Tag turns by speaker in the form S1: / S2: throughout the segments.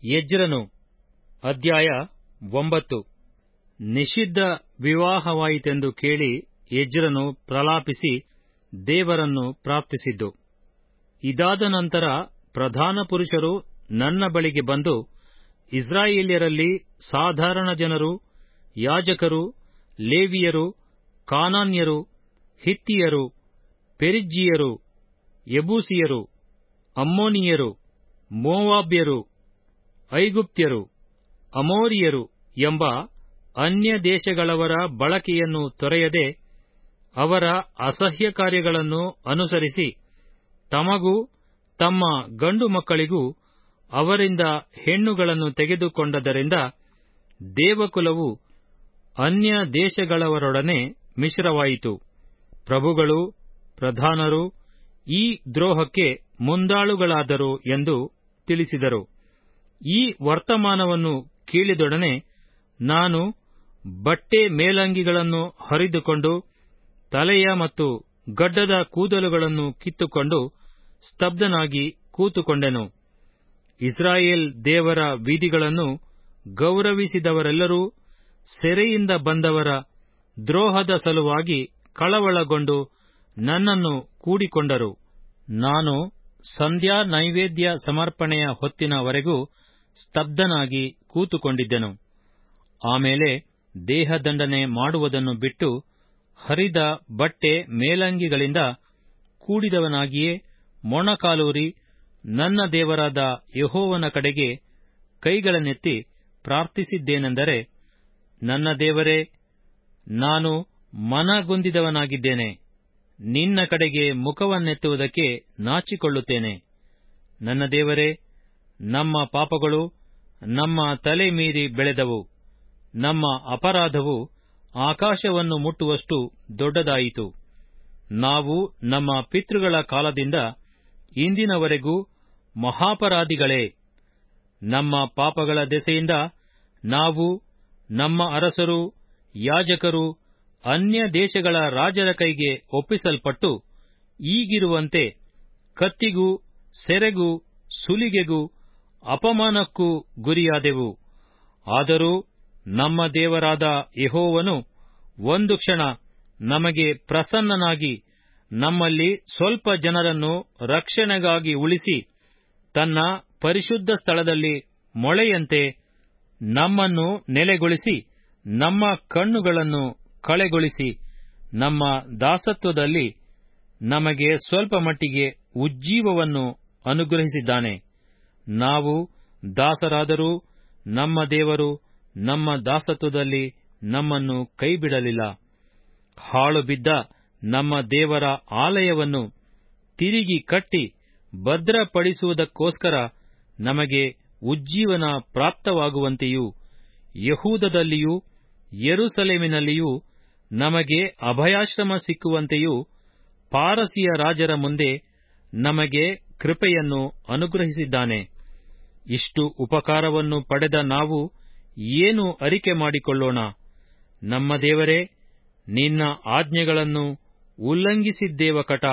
S1: ಎಜ್ರನು ಅಧ್ಯಾಯ ಒಂಬತ್ತು ನಿಷಿದ್ಧ ವಿವಾಹವಾಯಿತೆಂದು ಕೇಳಿ ಎಜ್ರನು ಪ್ರಲಾಪಿಸಿ ದೇವರನ್ನು ಪ್ರಾರ್ಥಿಸಿದ್ದು ಇದಾದ ನಂತರ ಪ್ರಧಾನ ಪುರುಷರು ನನ್ನ ಬಳಿಗೆ ಬಂದು ಇಸ್ರಾಯೇಲ್ಯರಲ್ಲಿ ಸಾಧಾರಣ ಜನರು ಯಾಜಕರು ಲೇವಿಯರು ಕಾನಾನ್ಯರು ಹಿತ್ತಿಯರು ಪೆರಿಜ್ಜೀಯರು ಯಬೂಸಿಯರು ಅಮ್ಮೋನಿಯರು ಮೋವಾಬ್ಯರು ಐಗುಪ್ತ್ಯರು ಅಮೋರಿಯರು ಎಂಬ ಅನ್ಯ ದೇಶಗಳವರ ಬಳಕೆಯನ್ನು ತೊರೆಯದೆ ಅವರ ಅಸಹ್ಯ ಕಾರ್ಯಗಳನ್ನು ಅನುಸರಿಸಿ ತಮಗೂ ತಮ್ಮ ಗಂಡು ಮಕ್ಕಳಿಗೂ ಅವರಿಂದ ಹೆಣ್ಣುಗಳನ್ನು ತೆಗೆದುಕೊಂಡದರಿಂದ ದೇವಕುಲವು ಅನ್ಯ ದೇಶಗಳವರೊಡನೆ ಮಿಶ್ರವಾಯಿತು ಪ್ರಭುಗಳು ಪ್ರಧಾನರು ಈ ದ್ರೋಹಕ್ಕೆ ಮುಂದಾಳುಗಳಾದರು ಎಂದು ತಿಳಿಸಿದರು ಈ ವರ್ತಮಾನವನ್ನು ಕೇಳಿದೊಡನೆ ನಾನು ಬಟ್ಟೆ ಮೇಲಂಗಿಗಳನ್ನು ಹರಿದುಕೊಂಡು ತಲೆಯ ಮತ್ತು ಗಡ್ಡದ ಕೂದಲುಗಳನ್ನು ಕಿತ್ತುಕೊಂಡು ಸ್ತಬ್ಧನಾಗಿ ಕೂತುಕೊಂಡೆನು ಇಸ್ರಾಯೇಲ್ ದೇವರ ವಿಧಿಗಳನ್ನು ಗೌರವಿಸಿದವರೆಲ್ಲರೂ ಸೆರೆಯಿಂದ ಬಂದವರ ದ್ರೋಹದ ಸಲುವಾಗಿ ಕಳವಳಗೊಂಡು ನನ್ನನ್ನು ಕೂಡಿಕೊಂಡರು ನಾನು ಸಂಧ್ಯಾ ನೈವೇದ್ಯ ಸಮರ್ಪಣೆಯ ಹೊತ್ತಿನವರೆಗೂ ಸ್ತಬ್ಧನಾಗಿ ಕೂತುಕೊಂಡಿದ್ದೆನು ಆಮೇಲೆ ದೇಹದಂಡನೆ ಮಾಡುವುದನ್ನು ಬಿಟ್ಟು ಹರಿದ ಬಟ್ಟೆ ಮೇಲಂಗಿಗಳಿಂದ ಕೂಡಿದವನಾಗಿಯೇ ಮೊಣಕಾಲೂರಿ ನನ್ನ ದೇವರಾದ ಯಹೋವನ ಕಡೆಗೆ ಕೈಗಳನ್ನೆತ್ತಿ ಪ್ರಾರ್ಥಿಸಿದ್ದೇನೆಂದರೆ ನನ್ನ ದೇವರೇ ನಾನು ಮನಗುಂದಿದವನಾಗಿದ್ದೇನೆ ನಿನ್ನ ಕಡೆಗೆ ಮುಖವನ್ನೆತ್ತುವುದಕ್ಕೆ ನಾಚಿಕೊಳ್ಳುತ್ತೇನೆ ನನ್ನ ದೇವರೇ ನಮ್ಮ ಪಾಪಗಳು ನಮ್ಮ ತಲೆ ಮೀರಿ ಬೆಳೆದವು ನಮ್ಮ ಅಪರಾಧವು ಆಕಾಶವನ್ನು ಮುಟ್ಟುವಷ್ಟು ದೊಡ್ಡದಾಯಿತು ನಾವು ನಮ್ಮ ಪಿತೃಗಳ ಕಾಲದಿಂದ ಇಂದಿನವರೆಗೂ ಮಹಾಪರಾಧಿಗಳೇ ನಮ್ಮ ಪಾಪಗಳ ದೆಸೆಯಿಂದ ನಾವು ನಮ್ಮ ಅರಸರು ಯಾಜಕರು ಅನ್ಯ ದೇಶಗಳ ರಾಜರ ಕೈಗೆ ಒಪ್ಪಿಸಲ್ಪಟ್ಟು ಈಗಿರುವಂತೆ ಕತ್ತಿಗೂ ಸೆರೆಗೂ ಸುಲಿಗೆಗೂ ಅಪಮಾನಕ್ಕೂ ಗುರಿಯಾದೆವು ಆದರೂ ನಮ್ಮ ದೇವರಾದ ಯಹೋವನು ಒಂದು ಕ್ಷಣ ನಮಗೆ ಪ್ರಸನ್ನನಾಗಿ ನಮ್ಮಲ್ಲಿ ಸ್ವಲ್ಪ ಜನರನ್ನು ರಕ್ಷಣೆಗಾಗಿ ಉಳಿಸಿ ತನ್ನ ಪರಿಶುದ್ಧ ಸ್ಥಳದಲ್ಲಿ ಮೊಳೆಯಂತೆ ನಮ್ಮನ್ನು ನೆಲೆಗೊಳಿಸಿ ನಮ್ಮ ಕಣ್ಣುಗಳನ್ನು ಕಳೆಗೊಳಿಸಿ ನಮ್ಮ ದಾಸತ್ವದಲ್ಲಿ ನಮಗೆ ಸ್ವಲ್ಪ ಮಟ್ಟಿಗೆ ಉಜ್ಜೀವವನ್ನು ಅನುಗ್ರಹಿಸಿದ್ದಾನೆ ನಾವು ದಾಸರಾದರೂ ನಮ್ಮ ದೇವರು ನಮ್ಮ ದಾಸತ್ವದಲ್ಲಿ ನಮ್ಮನ್ನು ಕೈಬಿಡಲಿಲ್ಲ ಹಾಳು ಬಿದ್ದ ನಮ್ಮ ದೇವರ ಆಲಯವನ್ನು ತಿರುಗಿ ಕಟ್ಟಿ ಭದ್ರಪಡಿಸುವುದಕ್ಕೋಸ್ಕರ ನಮಗೆ ಉಜ್ಜೀವನ ಪ್ರಾಪ್ತವಾಗುವಂತೆಯೂ ಯಹೂದದಲ್ಲಿಯೂ ಯೆರೂಸಲೇಮಿನಲ್ಲಿಯೂ ನಮಗೆ ಅಭಯಾಶ್ರಮ ಸಿಕ್ಕುವಂತೆಯೂ ಪಾರಸಿಯ ರಾಜರ ಮುಂದೆ ನಮಗೆ ಕೃಪೆಯನ್ನು ಅನುಗ್ರಹಿಸಿದ್ದಾನೆ ಇಷ್ಟು ಉಪಕಾರವನ್ನು ಪಡೆದ ನಾವು ಏನು ಅರಿಕೆ ಮಾಡಿಕೊಳ್ಳೋಣ ನಮ್ಮ ದೇವರೇ ನಿನ್ನ ಆಜ್ಞೆಗಳನ್ನು ಉಲ್ಲಂಘಿಸಿದ್ದೇವ ಕಟ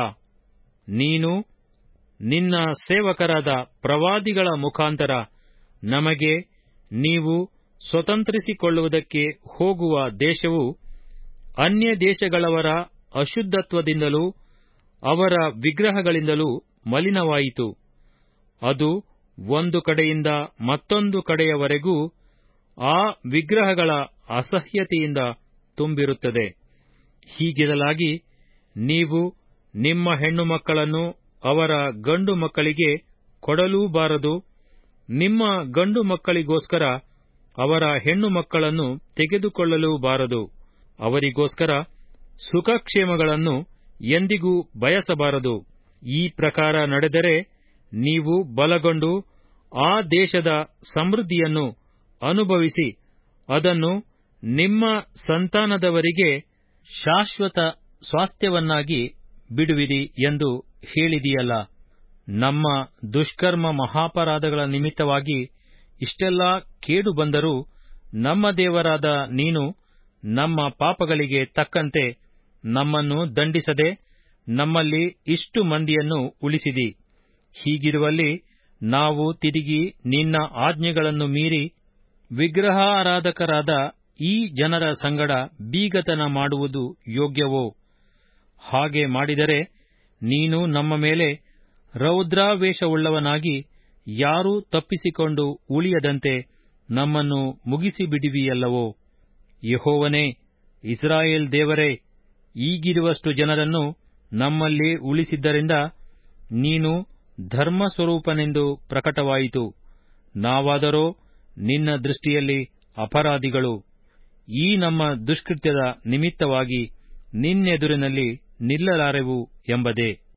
S1: ನೀನು ನಿನ್ನ ಸೇವಕರಾದ ಪ್ರವಾದಿಗಳ ಮುಖಾಂತರ ನಮಗೆ ನೀವು ಸ್ವತಂತ್ರಿಸಿಕೊಳ್ಳುವುದಕ್ಕೆ ಹೋಗುವ ದೇಶವು ಅನ್ಯ ದೇಶಗಳವರ ಅಶುದ್ಧತ್ವದಿಂದಲೂ ಅವರ ವಿಗ್ರಹಗಳಿಂದಲೂ ಮಲಿನವಾಯಿತು ಅದು ಒಂದು ಕಡೆಯಿಂದ ಮತ್ತೊಂದು ಕಡೆಯವರೆಗೂ ಆ ವಿಗ್ರಹಗಳ ಅಸಹ್ಯತೆಯಿಂದ ತುಂಬಿರುತ್ತದೆ ಹೀಗಿರಲಾಗಿ ನೀವು ನಿಮ್ಮ ಹೆಣ್ಣು ಮಕ್ಕಳನ್ನು ಅವರ ಗಂಡು ಮಕ್ಕಳಿಗೆ ಕೊಡಲೂಬಾರದು ನಿಮ್ಮ ಗಂಡು ಮಕ್ಕಳಿಗೋಸ್ಕರ ಅವರ ಹೆಣ್ಣು ಮಕ್ಕಳನ್ನು ತೆಗೆದುಕೊಳ್ಳಲೂಬಾರದು ಅವರಿಗೋಸ್ಕರ ಸುಖಕ್ಷೇಮಗಳನ್ನು ಎಂದಿಗೂ ಬಯಸಬಾರದು ಈ ಪ್ರಕಾರ ನಡೆದರೆ ನೀವು ಬಲಗೊಂಡು ಆ ದೇಶದ ಸಮೃದ್ಧಿಯನ್ನು ಅನುಭವಿಸಿ ಅದನ್ನು ನಿಮ್ಮ ಸಂತಾನದವರಿಗೆ ಶಾಶ್ವತ ಸ್ವಾಸ್ಥ್ಯವನ್ನಾಗಿ ಬಿಡುವಿರಿ ಎಂದು ಹೇಳಿದೆಯಲ್ಲ ನಮ್ಮ ದುಷ್ಕರ್ಮ ಮಹಾಪರಾಧಗಳ ನಿಮಿತ್ತವಾಗಿ ಇಷ್ಟೆಲ್ಲಾ ಕೇಡು ಬಂದರೂ ನಮ್ಮ ದೇವರಾದ ನೀನು ನಮ್ಮ ಪಾಪಗಳಿಗೆ ತಕ್ಕಂತೆ ನಮ್ಮನ್ನು ದಂಡಿಸದೆ ನಮ್ಮಲ್ಲಿ ಇಷ್ಟು ಮಂದಿಯನ್ನು ಉಳಿಸಿದಿ ಹೀಗಿರುವಲ್ಲಿ ನಾವು ತಿರುಗಿ ನಿನ್ನ ಆಜ್ಞೆಗಳನ್ನು ಮೀರಿ ವಿಗ್ರಹಾರಾಧಕರಾದ ಈ ಜನರ ಸಂಗಡ ಬೀಗತನ ಮಾಡುವುದು ಯೋಗ್ಯವೋ ಹಾಗೆ ಮಾಡಿದರೆ ನೀನು ನಮ್ಮ ಮೇಲೆ ರೌದ್ರಾವೇಶವುಳ್ಳವನಾಗಿ ಯಾರೂ ತಪ್ಪಿಸಿಕೊಂಡು ಉಳಿಯದಂತೆ ನಮ್ಮನ್ನು ಮುಗಿಸಿಬಿಡುವಿಯಲ್ಲವೋ ಯೆಹೋವನೇ ಇಸ್ರಾಯೇಲ್ ದೇವರೇ ಈಗಿರುವಷ್ಟು ಜನರನ್ನು ನಮ್ಮಲ್ಲಿ ಉಳಿಸಿದ್ದರಿಂದ ನೀನು ಧರ್ಮಸ್ವರೂಪನೆಂದು ಪ್ರಕಟವಾಯಿತು ನಾವಾದರೋ ನಿನ್ನ ದೃಷ್ಟಿಯಲ್ಲಿ ಅಪರಾಧಿಗಳು ಈ ನಮ್ಮ ದುಷ್ಕೃತ್ಯದ ನಿಮಿತ್ತವಾಗಿ ನಿನ್ನೆದುರಿನಲ್ಲಿ ನಿಲ್ಲಲಾರೆವು ಎಂಬುದೇ